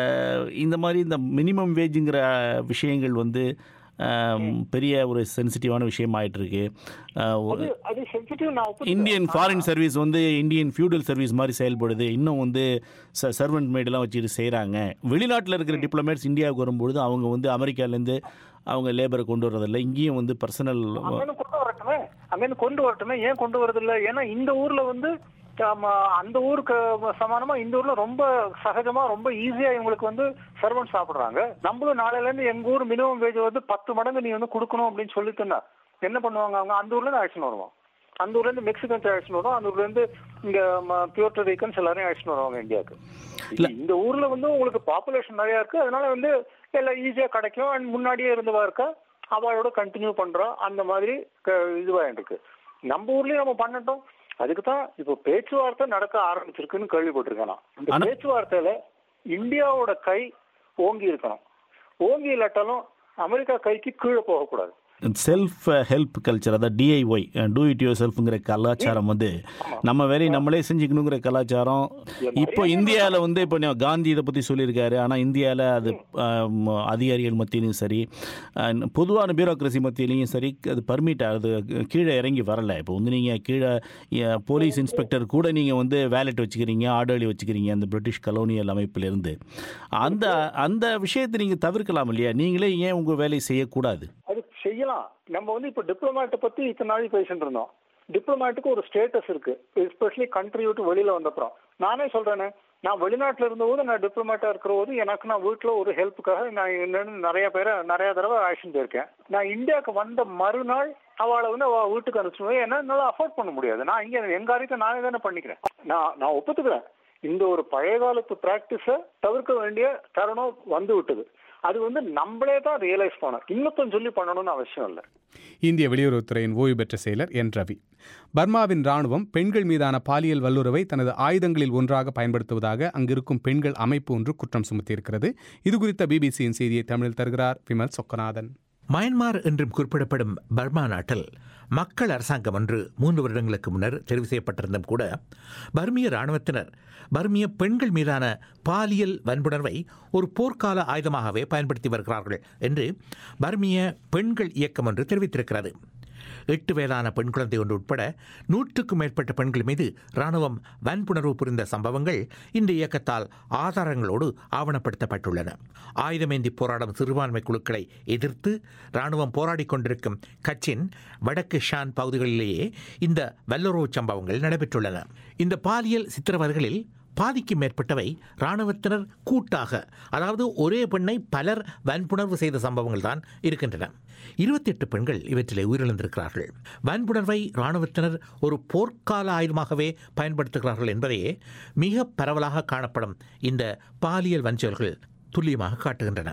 Speaker 12: இந்த மாதிரி இந்த மினிமம் வேஜுங்கிற விஷயங்கள் வந்து ஆம், பெரிய ஒரு சென்சிட்டிவான விஷயம் ஆயிட்டு இருக்கு ஆஹ், ஒரு-
Speaker 11: அது அது சென்சிட்டிவ் நான் ஒப்புக்கிறேன்.
Speaker 12: இந்தியன் ஃபாரின் சர்வீஸ் வந்து இந்தியன் ஃபியூடல் சர்வீஸ் மாதிரி செயல்படுது இன்னும் வந்து ச சர்வெண்ட் மேடெல்லாம் வச்சுட்டு செய்கிறாங்க வெளிநாட்டில் இருக்கிற டிப்ளமேட்ஸ் இந்தியாவுக்கு வரும்பொழுது அவங்க வந்து அமெரிக்காலேருந்து அவங்க லேபரை கொண்டு வரதில்லை இங்கேயும் வந்து பர்சனல்
Speaker 11: அங்கேருந்து கொண்டு வரட்டுமே அங்கேருந்து கொண்டு வரட்டுமே ஏன் கொண்டு வரது இல்ல ஏன்னா இந்த ஊர்ல வந்து ஆமா, அந்த ஊருக்கு சமானமா இந்த ஊர்ல ரொம்ப சகஜமா ரொம்ப ஈஸியா இவங்களுக்கு வந்து சர்வன்ட் சாப்பிடுறாங்க நம்மளும் நாளையில இருந்து எங்க ஊர் மினிமம் வேஜ் வந்து பத்து மடங்கு நீ வந்து கொடுக்கணும் அப்படின்னு சொல்லிட்டுனா என்ன பண்ணுவாங்க அவங்க அந்த ஊர்ல இருந்து அழைச்சின்னு வருவோம் அந்த ஊர்ல இருந்து மெக்சிகன்ஸ் அழைச்சின்னு வருவோம் அந்த ஊர்ல இருந்து இங்க பியூர்டோ ரீக்கன்ஸ் எல்லாரையும் அழைச்சின்னு வருவாங்க இந்தியாவுக்கு இந்த ஊர்ல வந்து உங்களுக்கு பாப்புலேஷன் நிறைய இருக்கு அதனால வந்து எல்லாம் ஈஸியா கிடைக்கும் அண்ட் முன்னாடியே இருந்தவா இருக்கா அவளோட கண்டினியூ பண்றோம் அந்த மாதிரி க- இதுவா இருக்கு நம்ம ஊர்லயும் நம்ம பண்ணட்டும் அதுக்கு தான் இப்போ பேச்சுவார்த்தை நடக்க ஆரம்பிச்சிருக்குன்னு கேள்விப்பட்டிருக்கேன் நான் இந்த பேச்சுவார்த்தையில இந்தியாவோட கை ஓங்கி இருக்கணும் ஓங்கி இல்லாட்டாலும் அமெரிக்கா கைக்கு கீழே போகக்கூடாது
Speaker 12: செல்ஃப் ஹெல்ப் கல்ச்சர் அதாவது டிஐஒய் டூ இட் யூர் செல்ஃப்ங்கிற கலாச்சாரம் வந்து நம்ம வேலையை நம்மளே செஞ்சுக்கணுங்கிற கலாச்சாரம் இப்போ இந்தியாவில் வந்து இப்போ நீ- காந்தி இதை பற்றி சொல்லியிருக்காரு ஆனால் இந்தியாவில் அது ஆம், அதிகாரிகள் மத்தியிலையும் சரி அஹ், பொதுவான பியூரோக்ரஸி மத்தியிலையும் சரி அது பர்மிட் அது கீழே இறங்கி வரல இப்போ வந்து நீங்கள் கீழே அஹ், போலீஸ் இன்ஸ்பெக்டர் கூட நீங்கள் வந்து வேலட் வச்சுக்கிறீங்க ஆர்டர்லி வச்சுக்கிறீங்க அந்த பிரிட்டிஷ் கலோனியல் அமைப்பிலிருந்து அந்த அந்த விஷயத்தை நீங்கள் தவிர்க்கலாம் இல்லையா நீங்களே ஏன் உங்கள் வேலையை செய்யக்கூடாது
Speaker 11: அது செய்யலாம் நம்ம வந்து இப்ப டிப்ளமேட்டை பத்தி இத்தனை நாள் பேசிட்டு இருந்தோம் டிப்ளமேட்டுக்கு ஒரு ஸ்டேட்டஸ் இருக்கு எஸ்பெஷலி கண்ட்ரி விட்டு வெளியில வந்தப்புறம் நானே சொல்றேனே நான் வெளிநாட்டுல இருந்தபோது நான் டிப்ளமேட்டா இருக்கிற போது எனக்கு நான் வீட்டுல ஒரு ஹெல்ப்புக்காக நான் என்னன்னு நிறைய பேரை நிறைய தடவை ஆக்ஷன் போயிருக்கேன் நான் இந்தியாவுக்கு வந்த மறுநாள் அவளை வந்து அவ வீட்டுக்கு அனுப்பிச்சுடுவேன் ஏன்னா என்னால அஃபோர்ட் பண்ண முடியாது நான் இங்க எங்க காரியத்தை நானே தானே பண்ணிக்கிறேன் நான் நான் ஒப்புத்துக்கிறேன் இந்த ஒரு பழைய காலத்து பிராக்டிஸ தவிர்க்க வேண்டிய தருணம் வந்து விட்டது அது வந்து நம்மளே தான் ரியலைஸ் பண்ணணும் இன்னொருத்தன் சொல்லி பண்ணணும்னு அவசியம் இல்லை
Speaker 1: இந்திய வெளியுறவுத்துறையின் ஓய்வு பெற்ற செயலர் என் ரவி பர்மாவின் ராணுவம் பெண்கள் மீதான பாலியல் வல்லுறவை தனது ஆயுதங்களில் ஒன்றாக பயன்படுத்துவதாக அங்கிருக்கும் பெண்கள் அமைப்பு ஒன்று குற்றம் சுமத்தியிருக்கிறது இதுகுறித்த பிபிசியின் செய்தியை தமிழில் தருகிறார் விமல் சொக்கநாதன்
Speaker 5: மயன்மார் என்றும் குறிப்பிடப்படும் பர்மா நாட்டில் மக்கள் அரசாங்கம் ஒன்று மூன்று வருடங்களுக்கு முன்னர் தெரிவு செய்யப்பட்டிருந்தும் கூட பர்மிய இராணுவத்தினர் பர்மிய பெண்கள் மீதான பாலியல் வன்புணர்வை ஒரு போர்க்கால ஆயுதமாகவே பயன்படுத்தி வருகிறார்கள் என்று பர்மிய பெண்கள் இயக்கம் ஒன்று தெரிவித்திருக்கிறது எட்டு வயதான பெண் குழந்தை ஒன்று உட்பட நூற்றுக்கும் மேற்பட்ட பெண்கள் மீது ராணுவம் வன்புணர்வு புரிந்த சம்பவங்கள் இந்த இயக்கத்தால் ஆதாரங்களோடு ஆவணப்படுத்தப்பட்டுள்ளன ஆயுதமேந்தி போராடும் சிறுபான்மை குழுக்களை எதிர்த்து ராணுவம் போராடிக் கொண்டிருக்கும் கட்சின் வடக்கு ஷான் பகுதிகளிலேயே இந்த வல்லுறவு சம்பவங்கள் நடைபெற்றுள்ளன இந்த பாலியல் சித்திரவதைகளில் பாதிக்கும் மேற்பட்டவை இராணுவத்தினர் கூட்டாக அதாவது ஒரே பெண்ணை பலர் வன்புணர்வு செய்த சம்பவங்கள் தான் இருக்கின்றன இருபத்தி எட்டு பெண்கள் இவற்றிலே உயிரிழந்திருக்கிறார்கள் வன்புணர்வை இராணுவத்தினர் ஒரு போர்க்கால ஆயுதமாகவே பயன்படுத்துகிறார்கள் என்பதையே மிக பரவலாக காணப்படும் இந்த பாலியல் வஞ்சல்கள் துல்லியமாக காட்டுகின்றன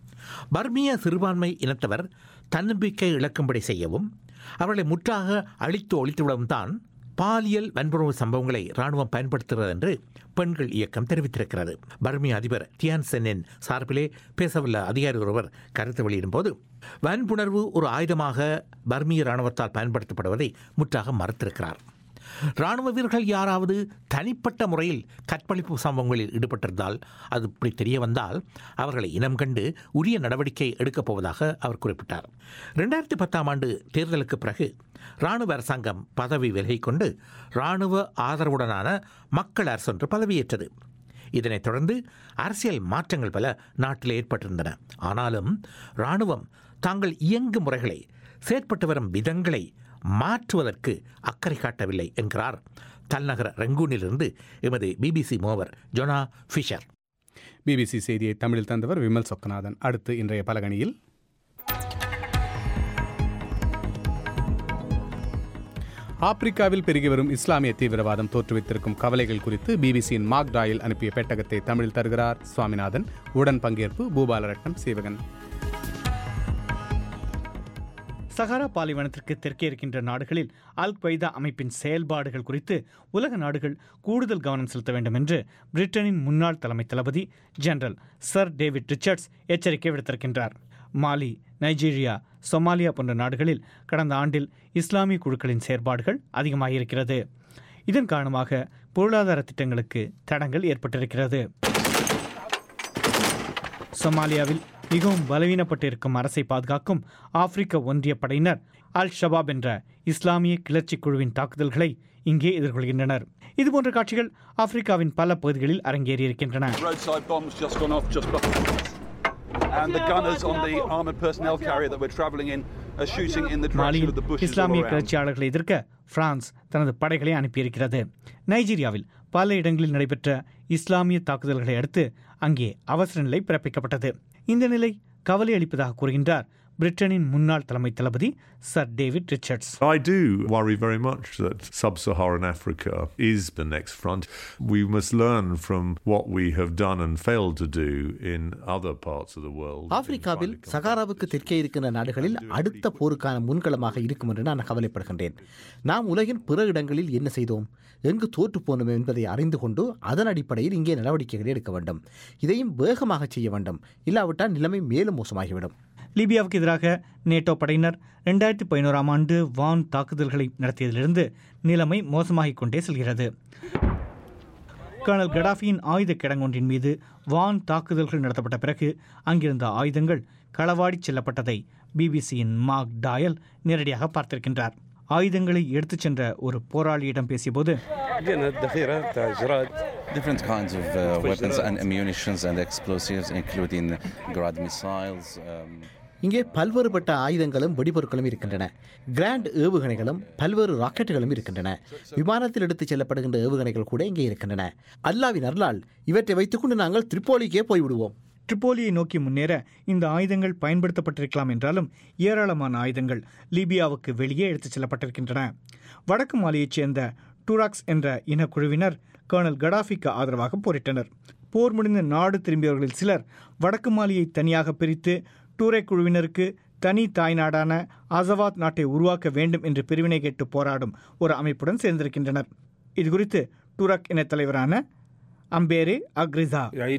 Speaker 5: பர்மிய சிறுபான்மை இனத்தவர் தன்னம்பிக்கை இழக்கும்படி செய்யவும் அவர்களை முற்றாக அழித்து ஒழித்துவிடவும் தான் பாலியல் வன்புணர்வு சம்பவங்களை ராணுவம் பயன்படுத்துகிறது என்று பெண்கள் இயக்கம் தெரிவித்திருக்கிறது பர்மிய அதிபர் தியான் சென்னின் சார்பிலே பேசவுள்ள அதிகாரி ஒருவர் கருத்து வெளியிடும்போது வன்புணர்வு ஒரு ஆயுதமாக பர்மிய ராணுவத்தால் பயன்படுத்தப்படுவதை முற்றாக மறுத்திருக்கிறார் ராணுவ வீரர்கள் யாராவது தனிப்பட்ட முறையில் கற்பழிப்பு சம்பவங்களில் ஈடுபட்டிருந்தால் அது இப்படி தெரிய வந்தால் அவர்களை இனம் கண்டு உரிய நடவடிக்கை எடுக்கப் போவதாக அவர் குறிப்பிட்டார் ரெண்டாயிரத்தி பத்தாம் ஆண்டு தேர்தலுக்கு பிறகு ராணுவ அரசாங்கம் பதவி விலகிக் கொண்டு ராணுவ ஆதரவுடனான மக்கள் அரசு ஒன்று பதவியேற்றது இதனைத் தொடர்ந்து அரசியல் மாற்றங்கள் பல நாட்டில் ஏற்பட்டிருந்தன ஆனாலும் ராணுவம் தாங்கள் இயங்கும் முறைகளை செயற்பட்டு வரும் விதங்களை மாற்றுவதற்கு அக்கறை காட்டவில்லை என்கிறார் தலைநகர ரங்கூனிலிருந்து எமது பிபிசி மோவர் ஜொனா ஃபிஷர்
Speaker 1: பிபிசி செய்தியை தமிழில் தந்தவர் விமல் சொக்கநாதன் அடுத்து இன்றைய பலகணியில் ஆப்பிரிக்காவில் பெருகி வரும் இஸ்லாமிய தீவிரவாதம் தோற்றுவித்திருக்கும் கவலைகள் குறித்து பிபிசியின் மார்க் டாயில் அனுப்பிய பெட்டகத்தை தமிழில் தருகிறார் சுவாமிநாதன் உடன் பங்கேற்பு பூபாலரட்னம் சீவகன்
Speaker 13: சஹாரா பாலைவனத்திற்கு தெற்கே இருக்கின்ற நாடுகளில் அல் கொய்தா அமைப்பின் செயல்பாடுகள் குறித்து உலக நாடுகள் கூடுதல் கவனம் செலுத்த வேண்டும் என்று பிரிட்டனின் முன்னாள் தலைமை தளபதி ஜெனரல் சர் டேவிட் ரிச்சர்ட்ஸ் எச்சரிக்கை விடுத்திருக்கின்றார் மாலி நைஜீரியா சொமாலியா போன்ற நாடுகளில் கடந்த ஆண்டில் இஸ்லாமிய குழுக்களின் செயற்பாடுகள் அதிகமாகியிருக்கிறது இதன் காரணமாக பொருளாதார திட்டங்களுக்கு தடங்கள் ஏற்பட்டிருக்கிறது சொமாலியாவில் மிகவும் பலவீனப்பட்டிருக்கும் அரசை பாதுகாக்கும் ஆப்பிரிக்க ஒன்றிய படையினர் அல் ஷபாப் என்ற இஸ்லாமிய கிளர்ச்சி குழுவின் தாக்குதல்களை இங்கே எதிர்கொள்கின்றனர் இதுபோன்ற காட்சிகள் ஆப்பிரிக்காவின் பல பகுதிகளில் அரங்கேறியிருக்கின்றன
Speaker 14: Roadside bombs just gone off just behind us. And the gunners on the armoured personnel carrier that we're travelling in are shooting in the direction
Speaker 13: மாலியில்
Speaker 14: of the bushes all
Speaker 13: இஸ்லாமிய
Speaker 14: around.
Speaker 13: கிளர்ச்சியாளர்களை எதிர்க்க பிரான்ஸ் தனது படைகளை அனுப்பியிருக்கிறது நைஜீரியாவில் பல இடங்களில் நடைபெற்ற இஸ்லாமிய தாக்குதல்களை அடுத்து அங்கே அவசர நிலை பிறப்பிக்கப்பட்டது இந்த நிலை கவலை அளிப்பதாக கூறுகின்றார் பிரிட்டனின் முன்னாள் தலைமை தளபதி sir David Richards
Speaker 15: I do worry very much that sub Saharan Africa is the next front. We must learn from what we have done and failed to do in other parts of the world.
Speaker 16: ஆப்பிரிக்காவில் சகாராவுக்கு தெற்கே இருக்கின்ற நாடுகளில் அடுத்த போருக்கான முன்களமாக இருக்கும் என்று நான் கவலைப்படுகின்றேன் நாம் உலகின் பிற இடங்களில் என்ன செய்தோம் எங்கு தோற்று போனோம் என்பதை அறிந்து கொண்டு அதன் அடிப்படையில் இங்கே நடவடிக்கைகளை எடுக்க வேண்டும் இதையும் வேகமாக செய்ய வேண்டும் இல்லாவிட்டால் நிலைமை மேலும் மோசமாகிவிடும்
Speaker 13: லிபியாவுக்கு எதிராக நேட்டோ படையினர் ரெண்டாயிரத்தி பதினோராம் ஆண்டு வான் தாக்குதல்களை நடத்தியதிலிருந்து நிலைமை மோசமாகிக் கொண்டே செல்கிறது கர்னல் கடாஃபியின் ஆயுத கிடங்கொன்றின் மீது வான் தாக்குதல்கள் நடத்தப்பட்ட பிறகு அங்கிருந்த ஆயுதங்கள் களவாடிச் செல்லப்பட்டதை பிபிசியின் மார்க் டாயல் நேரடியாக பார்த்திருக்கின்றார் ஆயுதங்களை எடுத்துச் சென்ற ஒரு போராளியிடம் பேசியபோது
Speaker 17: Different kinds of uh, weapons and ammunitions and explosives, including Grad missiles. Um,
Speaker 16: இங்கே பல்வேறுபட்ட ஆயுதங்களும் வெடிபொருட்களும் இருக்கின்றன கிராண்ட் ஏவுகணைகளும் பல்வேறு ராக்கெட்டுகளும் இருக்கின்றன விமானத்தில் எடுத்துச் செல்லப்படுகின்ற ஏவுகணைகள் கூட இங்கே இருக்கின்றன அல்லாவின் அருளால் இவற்றை வைத்துக்கொண்டு நாங்கள் திரிப்போலிக்கே போய்விடுவோம்
Speaker 13: ட்ரிப்போலியை நோக்கி முன்னேற இந்த ஆயுதங்கள் பயன்படுத்தப்பட்டிருக்கலாம் என்றாலும் ஏராளமான ஆயுதங்கள் லீபியாவுக்கு வெளியே எடுத்துச் செல்லப்பட்டிருக்கின்றன வடக்கு மாலியைச் சேர்ந்த டூராக்ஸ் என்ற இனக்குழுவினர் கர்னல் கடாஃபிக்கு ஆதரவாக போரிட்டனர் போர் முடிந்த நாடு திரும்பியவர்களில் சிலர் வடக்கு மாலியை தனியாக பிரித்து டூரே குழுவினருக்கு தனி தாய்நாடான அசவாத் நாட்டை உருவாக்க வேண்டும் என்று பிரிவினை கேட்டு போராடும் ஒரு அமைப்புடன் சேர்ந்திருக்கின்றனர் இதுகுறித்து டூரக் இனத் தலைவரான அம்பேரே அக்ரிசா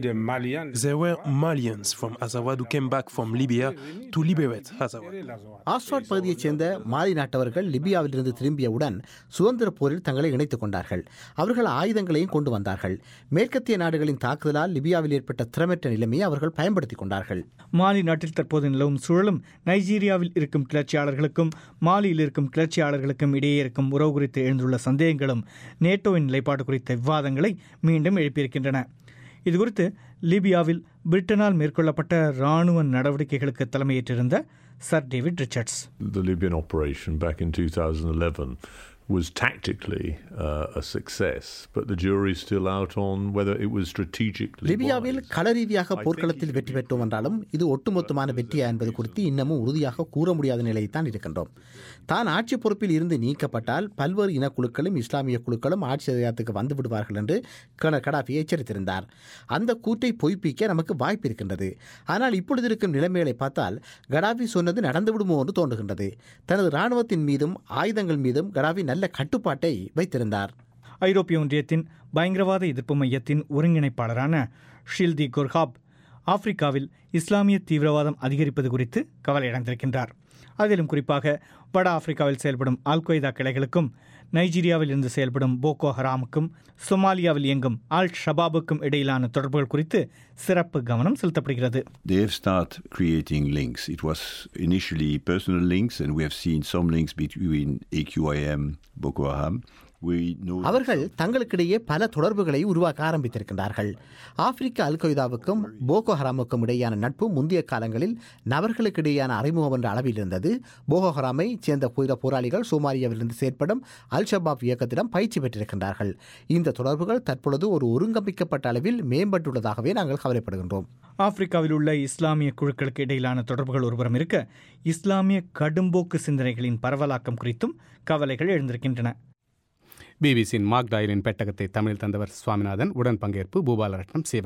Speaker 18: There were Malians from Azawad who came back from Libya to liberate Azawad.
Speaker 16: ஆஸ்வாட் பகுதியைச் சேர்ந்த மாலி நாட்டவர்கள் லிபியாவிலிருந்து திரும்பியவுடன் சுதந்திர போரில் தங்களை இணைத்துக் கொண்டார்கள் அவர்கள் ஆயுதங்களையும் கொண்டு வந்தார்கள் மேற்கத்திய நாடுகளின் தாக்குதலால் லிபியாவில் ஏற்பட்ட திறமற்ற நிலைமையை அவர்கள் பயன்படுத்திக் கொண்டார்கள்
Speaker 13: மாலி நாட்டில் தற்போது நிலவும் சூழலும் நைஜீரியாவில் இருக்கும் கிளர்ச்சியாளர்களுக்கும் மாலியில் இருக்கும் கிளர்ச்சியாளர்களுக்கும் இடையே இருக்கும் உறவு குறித்து எழுந்துள்ள சந்தேகங்களும் நேட்டோவின் நிலைப்பாடு குறித்த விவாதங்களை மீண்டும் எழுப்பியிருக்கின்றன இதுகுறித்து லிபியாவில் பிரிட்டனால் மேற்கொள்ளப்பட்ட இராணுவ நடவடிக்கைகளுக்கு தலைமையேற்றிருந்த sir David Richards
Speaker 15: The Libyan operation back in 2011 was tactically uh, a success, but the jury's still out on whether it was strategically
Speaker 16: லிபியாவில் கள ரீதியாக போர்க்களத்தில் வெற்றி பெற்றோம் என்றாலும் இது ஒட்டுமொத்தமான வெற்றியா என்பது குறித்து இன்னமும் உறுதியாக கூற முடியாத நிலையில் தான் இருக்கின்றோம் தான் ஆட்சி பொறுப்பில் இருந்து நீக்கப்பட்டால் பல்வேறு இனக்குழுக்களும் இஸ்லாமிய குழுக்களும் ஆட்சி அதிகாரத்துக்கு வந்து விடுவார்கள் என்று கர்னல் கடாஃபி எச்சரித்திருந்தார் அந்த கூற்றை பொய்ப்பிக்க நமக்கு வாய்ப்பு இருக்கின்றது ஆனால் இப்பொழுது இருக்கும் நிலைமைகளை பார்த்தால் கடாஃபி சொன்னது நடந்துவிடுமோ என்று தோன்றுகின்றது தனது இராணுவத்தின் மீதும் ஆயுதங்கள் மீதும் கடாஃபி நல்ல கட்டுப்பாட்டை வைத்திருந்தார்
Speaker 13: ஐரோப்பிய ஒன்றியத்தின் பயங்கரவாத எதிர்ப்பு மையத்தின் ஒருங்கிணைப்பாளரான ஷில்தி குர்ஹாப் ஆப்பிரிக்காவில் இஸ்லாமிய தீவிரவாதம் அதிகரிப்பது குறித்து கவலையடைந்திருக்கின்றார் அதிலும் குறிப்பாக வட ஆப்பிரிக்காவில் செயல்படும் அல் கொய்தா கிளைகளுக்கும் நைஜீரியாவில் இருந்து செயல்படும் போகோ ஹராமுக்கும் சொமாலியாவில் இயங்கும் அல் ஷபாபுக்கும் இடையிலான தொடர்புகள் குறித்து சிறப்பு கவனம் செலுத்தப்படுகிறது
Speaker 19: They have started creating links. It was initially personal links, and we have seen some links between AQIM, Boko Haram. We know
Speaker 16: அவர்கள் தங்களுக்கிடையே பல தொடர்புகளை உருவாக்க ஆரம்பித்திருக்கின்றார்கள் ஆப்பிரிக்க அல் கொய்தாவுக்கும் போகோ ஹராமுக்கும் இடையான நட்பு முந்தைய காலங்களில் நபர்களுக்கிடையான அறிமுகம் என்ற அளவில் இருந்தது போகோ ஹராமை சேர்ந்த புதிய போராளிகள் சோமாலியாவிலிருந்து செயற்படும் அல் ஷபாப் இயக்கத்திடம் பயிற்சி பெற்றிருக்கின்றார்கள் இந்த தொடர்புகள் தற்பொழுது ஒரு ஒருங்கமைக்கப்பட்ட அளவில் மேம்பட்டுள்ளதாகவே நாங்கள் கவலைப்படுகின்றோம்
Speaker 13: ஆப்பிரிக்காவில் உள்ள இஸ்லாமிய குழுக்களுக்கு இடையிலான தொடர்புகள் ஒருபுறம் இருக்க இஸ்லாமிய கடும்போக்கு சிந்தனைகளின் பரவலாக்கம் குறித்தும் கவலைகள் எழுந்திருக்கின்றன
Speaker 1: பிபிசியின் மார்க் டாயலின் பெட்டகத்தை தமிழில் தந்தவர் சுவாமிநாதன் உடன் பங்கேற்பு பூபாலரட்னம் சீவகன்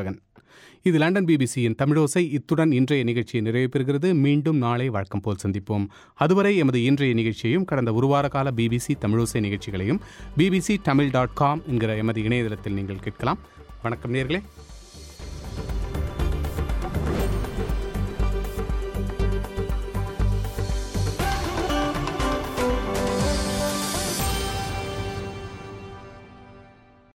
Speaker 1: இது லண்டன் பிபிசியின் தமிழோசை இத்துடன் இன்றைய நிகழ்ச்சி நிறைவு பெறுகிறது மீண்டும் நாளை வழக்கம் போல் சந்திப்போம் அதுவரை எமது இன்றைய நிகழ்ச்சியையும் கடந்த ஒரு வார கால பிபிசி தமிழோசை நிகழ்ச்சிகளையும் பிபிசி தமிழ் டாட் காம் என்கிற எமது இணையதளத்தில் நீங்கள் கேட்கலாம் வணக்கம் நேர்களே